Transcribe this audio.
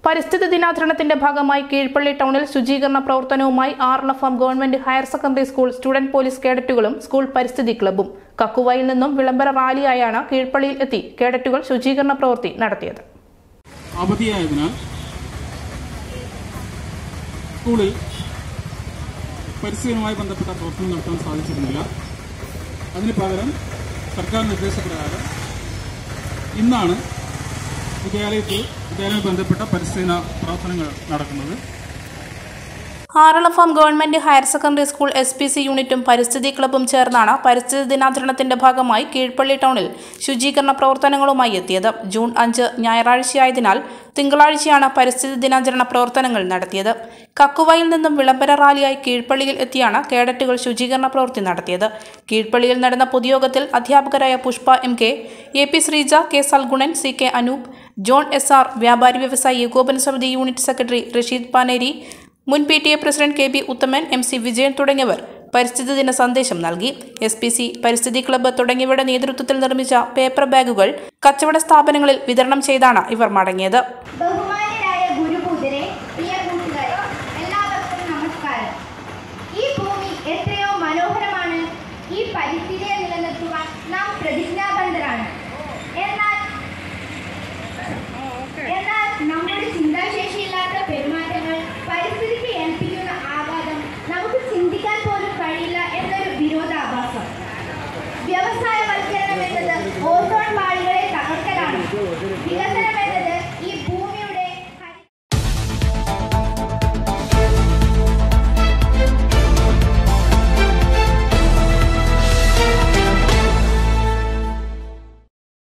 പരിസ്ഥിതി ദിനാചരണത്തിന്റെ ഭാഗമായി കീഴ്പള്ളി ടൗണിൽ ശുചീകരണ പ്രവർത്തനവുമായി Aralam farm government higher secondary school student police കേഡറ്റുകളും സ്കൂൾ പരിസ്ഥിതി ക്ലബ്ബും കക്കുവയിൽ നിന്നും വിളംബര റാലിയായാണ് കീഴ്പള്ളിയിൽ എത്തി കേഡറ്റുകൾ ശുചീകരണ പ്രവൃത്തി നടത്തിയത് അവധിയായതിനാൽ സ്കൂളിൽ പരിസ്ഥിതിയുമായി ബന്ധപ്പെട്ട പ്രവർത്തനം നടത്താൻ സാധിച്ചിരുന്നില്ല അതിന് പകരം സർക്കാർ നിർദ്ദേശപ്രകാരം ഇന്നാണ് വിദ്യാലയത്തിൽ വിദ്യാലയവുമായി ബന്ധപ്പെട്ട പരിസ്ഥിതി പ്രവർത്തനങ്ങൾ നടക്കുന്നത് Aralam farm government higher secondary school S P C യൂണിറ്റും പരിസ്ഥിതി ക്ലബ്ബും ചേർന്നാണ് പരിസ്ഥിതി ദിനാചരണത്തിന്റെ ഭാഗമായി കീഴ്പള്ളി ടൗണിൽ ശുചീകരണ പ്രവർത്തനങ്ങളുമായി എത്തിയത് ജൂൺ അഞ്ച് ഞായറാഴ്ചയായതിനാൽ തിങ്കളാഴ്ചയാണ് പരിസ്ഥിതി ദിനാചരണ പ്രവർത്തനങ്ങൾ നടത്തിയത് കക്കുവയിൽ നിന്നും വിളംബര റാലിയായി കീഴ്പള്ളിയിൽ എത്തിയാണ് കേഡറ്റുകൾ ശുചീകരണ പ്രവൃത്തി നടത്തിയത് കീഴ്പള്ളിയിൽ നടന്ന പൊതുയോഗത്തിൽ അധ്യാപകരായ Pushpa M K A P Sreeja K Salgunan C K Anoop John S R വ്യാപാരി വ്യവസായി ഏകോപന സമിതി യൂണിറ്റ് സെക്രട്ടറി റഷീദ് പാനേരി മുൻ P T A president K B Uthaman M C Vijayan തുടങ്ങിയവർ പരിസ്ഥിതി ദിന സന്ദേശം നൽകി എസ് പി സി പരിസ്ഥിതി ക്ലബ്ബ് തുടങ്ങിയവരുടെ നേതൃത്വത്തിൽ നിർമ്മിച്ച പേപ്പർ ബാഗുകൾ കച്ചവട സ്ഥാപനങ്ങളിൽ വിതരണം ചെയ്താണ് ഇവർ മടങ്ങിയത് ബഹുമാന്യരായ ഗുരുപൂജരെ പ്രിയ കൂട്ടുകാരെ എല്ലാവർക്കും നമസ്കാരം ഈ ഭൂമി എത്രയോ മനോഹരമാണ് ഈ പരിസ്ഥിതിയെ നിലനിർത്തുവാൻ നാം പ്രതിജ്ഞാബദ്ധരാണ് എന്നാൽ എന്നാൽ നമ്മുടെ ചിന്താശേഷിയില്ലാത്ത പെരുമാറ്റങ്ങൾ പരിസ്ഥിതിക്ക് ഏൽപ്പിക്കുന്ന ആഘാതം നമുക്ക് ചിന്തിക്കാൻ പോലും കഴിയില്ല എന്നൊരു വിരോധാഭാസം വ്യവസായവൽക്കരണം എന്നത് ഓസോൺ പാളികളെ തകർക്കലാണ് വികസന